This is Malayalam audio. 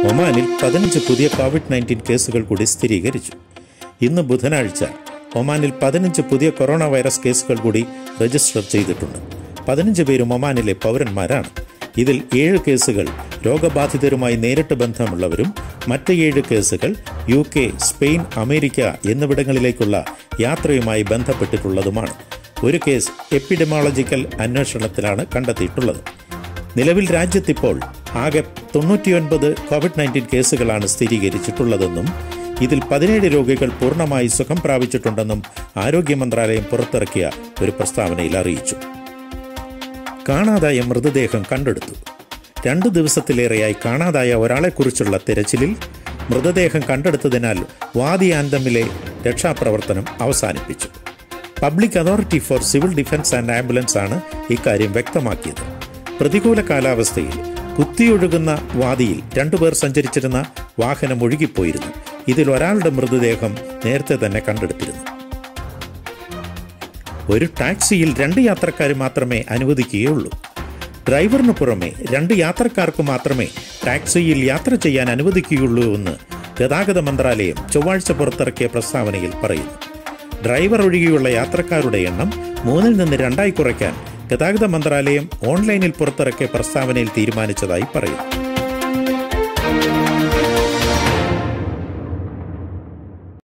ഒമാനിൽ പതിനഞ്ച് പുതിയ കോവിഡ് നയൻറ്റീൻ കേസുകൾ കൂടി സ്ഥിരീകരിച്ചു ഇന്ന് ബുധനാഴ്ച ഒമാനിൽ പതിനഞ്ച് പുതിയ കൊറോണ വൈറസ് കേസുകൾ കൂടി രജിസ്റ്റർ ചെയ്തിട്ടുണ്ട് പതിനഞ്ച് പേരും ഒമാനിലെ പൗരന്മാരാണ് ഇതിൽ ഏഴ് കേസുകൾ രോഗബാധിതരുമായി നേരിട്ട് ബന്ധമുള്ളവരും മറ്റ് ഏഴ് കേസുകൾ യു കെ സ്പെയിൻ അമേരിക്ക എന്നിവിടങ്ങളിലേക്കുള്ള യാത്രയുമായി ബന്ധപ്പെട്ടിട്ടുള്ളതുമാണ് ഒരു കേസ് എപ്പിഡമോളജിക്കൽ അന്വേഷണത്തിലാണ് കണ്ടെത്തിയിട്ടുള്ളത് നിലവിൽ രാജ്യത്തിപ്പോൾ ആകെ തൊണ്ണൂറ്റിയൊൻപത് കോവിഡ് നയൻറ്റീൻ കേസുകളാണ് സ്ഥിരീകരിച്ചിട്ടുള്ളതെന്നും ഇതിൽ പതിനേഴ് രോഗികൾ പൂർണ്ണമായി സുഖം പ്രാപിച്ചിട്ടുണ്ടെന്നും ആരോഗ്യ മന്ത്രാലയം പുറത്തിറക്കിയ ഒരു പ്രസ്താവനയിൽ അറിയിച്ചു കാണാതായ മൃതദേഹം കണ്ടെടുത്തു രണ്ടു ദിവസത്തിലേറെയായി കാണാതായ ഒരാളെക്കുറിച്ചുള്ള തിരച്ചിലിൽ മൃതദേഹം കണ്ടെടുത്തതിനാൽ വാദിയാന്തമിലെ രക്ഷാപ്രവർത്തനം അവസാനിപ്പിച്ചു public authority for civil defence and ambulance ആണ് ഇക്കാര്യം വ്യക്തമാക്കിയത് പ്രതികൂല കാലാവസ്ഥയിൽ കുത്തിയൊഴുകുന്ന വാദിയിൽ രണ്ടുപേർ സഞ്ചരിച്ചിരുന്ന വാഹനം ഒഴുകിപ്പോയിരുന്നു ഇതിൽ ഒരാളുടെ മൃതദേഹം നേരത്തെ തന്നെ കണ്ടെടുത്തിരുന്നു ഒരു ടാക്സിയിൽ രണ്ട് യാത്രക്കാർ മാത്രമേ അനുവദിക്കുകയുള്ളൂ ഡ്രൈവറിന് പുറമെ രണ്ട് യാത്രക്കാർക്ക് മാത്രമേ ടാക്സിയിൽ യാത്ര ചെയ്യാൻ അനുവദിക്കുകയുള്ളൂ എന്ന് ഗതാഗത മന്ത്രാലയം ചൊവ്വാഴ്ച പുറത്തിറക്കിയ പ്രസ്താവനയിൽ പറയുന്നു ഡ്രൈവർ ഒഴികെയുള്ള യാത്രക്കാരുടെ എണ്ണം മൂന്നിൽ നിന്ന് രണ്ടായി കുറയ്ക്കാൻ ഗതാഗത മന്ത്രാലയം ഓൺലൈനിൽ പുറത്തിറക്കിയ പ്രസ്താവനയിൽ തീരുമാനിച്ചതായി പറയുന്നു